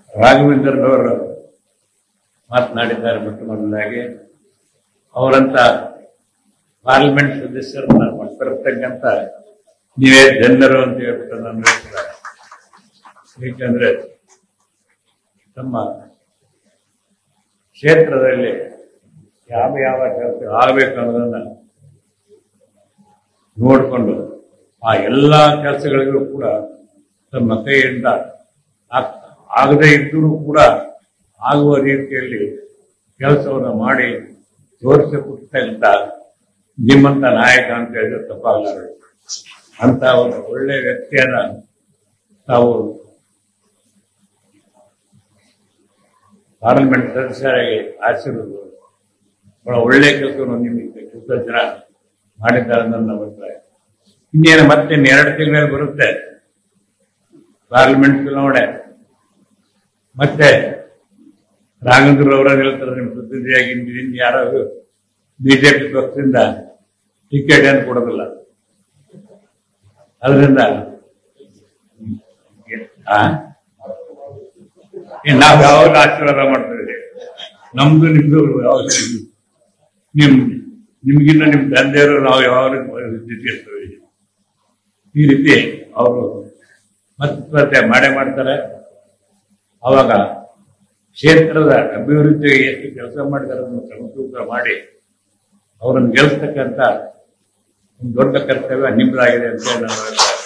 ರಾಘವೇಂದ್ರನವರು ಮಾತನಾಡಿದ್ದಾರೆ ಮೊಟ್ಟ ಮೊದಲಾಗಿ ಅವರಂತ ಪಾರ್ಲಿಮೆಂಟ್ ಸದಸ್ಯರನ್ನ ಮಾಡ್ತಿರ್ತಕ್ಕಂಥ ನೀವೇ ಧನ್ಯರು ಅಂತ ಹೇಳ್ಬಿಟ್ಟು ನನ್ನ ಅಭಿಪ್ರಾಯ ಏಕೆಂದ್ರೆ ತಮ್ಮ ಕ್ಷೇತ್ರದಲ್ಲಿ ಯಾವ ಯಾವ ಕೆಲಸ ಆಗಬೇಕು ಅನ್ನೋದನ್ನ ನೋಡಿಕೊಂಡು ಆ ಎಲ್ಲ ಕೆಲಸಗಳಿಗೂ ಕೂಡ ತಮ್ಮ ಕೈಯಿಂದ ಆಗ್- ಆಗದೇ ಇದ್ದರೂ ಕೂಡ ಆಗುವ ರೀತಿಯಲ್ಲಿ ಕೆಲಸವನ್ನು ಮಾಡಿ ತೋರಿಸಿಕೊಟ್ಟಂತ ನಿಮ್ಮಂತ ನಾಯಕ ಅಂತ ಹೇಳಿದ್ರೆ ತಪ್ಪಾಗಲಾರದು ಅಂತ ಒಂದು ಒಳ್ಳೆ ವ್ಯಕ್ತಿಯನ್ನ ತಾವು ಪಾರ್ಲಿಮೆಂಟ್ ಸದಸ್ಯರಾಗಿ ಆರಿಸಿರುವುದು ಬಹಳ ಒಳ್ಳೆ ಕೆಲಸವನ್ನು ನಿಮಗೆ ಕೆಲಸ ಜನ ಮಾಡಿದ್ದಾರೆ ನನ್ನ ಅಭಿಪ್ರಾಯ ಇನ್ನೇನು ಮತ್ತೆ ಎರಡು ತಿಂಗಳ ಮೇಲೆ ಬರುತ್ತೆ ಪಾರ್ಲಿಮೆಂಟ್ ಚುನಾವಣೆ ಮತ್ತೆ ರಾಘವೇಂದ್ರ ಅವರ ಹೇಳ್ತಾರೆ ನಿಮ್ಮ ಪ್ರತಿನಿಧಿಯಾಗಿ ಇನ್ನು ಯಾರಾದ್ರು ಬಿಜೆಪಿ ಪಕ್ಷದಿಂದ ಟಿಕೆಟ್ ಏನು ಕೊಡೋದಿಲ್ಲ ಅದರಿಂದ ಆ? ಏ, ನಾವು ಯಾವಾಗ ಆಶೀರ್ವಾದ ಮಾಡ್ತಿದ್ದೀವಿ ನಮ್ದು ನಿಮ್ದು ಯಾವಾಗ ನಿಮ್ ನಿಮ್ಗಿನ್ನ ನಿಮ್ ತಂದೆಯವರು ನಾವು ಯಾವಾಗ ಇರ್ತೀವಿ ಈ ರೀತಿ ಅವರು ಮತ್ತೆ ಮಾಡೇ ಮಾಡ್ತಾರೆ ಅವಾಗ ಕ್ಷೇತ್ರದ ಅಭಿವೃದ್ಧಿಗೆ ಎಷ್ಟು ಕೆಲಸ ಮಾಡಿದ್ದಾರೆ ಅದನ್ನು ಸಮತೂಕ ಮಾಡಿ ಅವರನ್ನು ಗೆಲ್ಲಿಸ್ತಕ್ಕಂಥ ಒಂದು ದೊಡ್ಡ ಕರ್ತವ್ಯ ನಿಮ್ದಾಗಿದೆ ಅಂತ ನನ್ನ ಅಭಿಪ್ರಾಯ.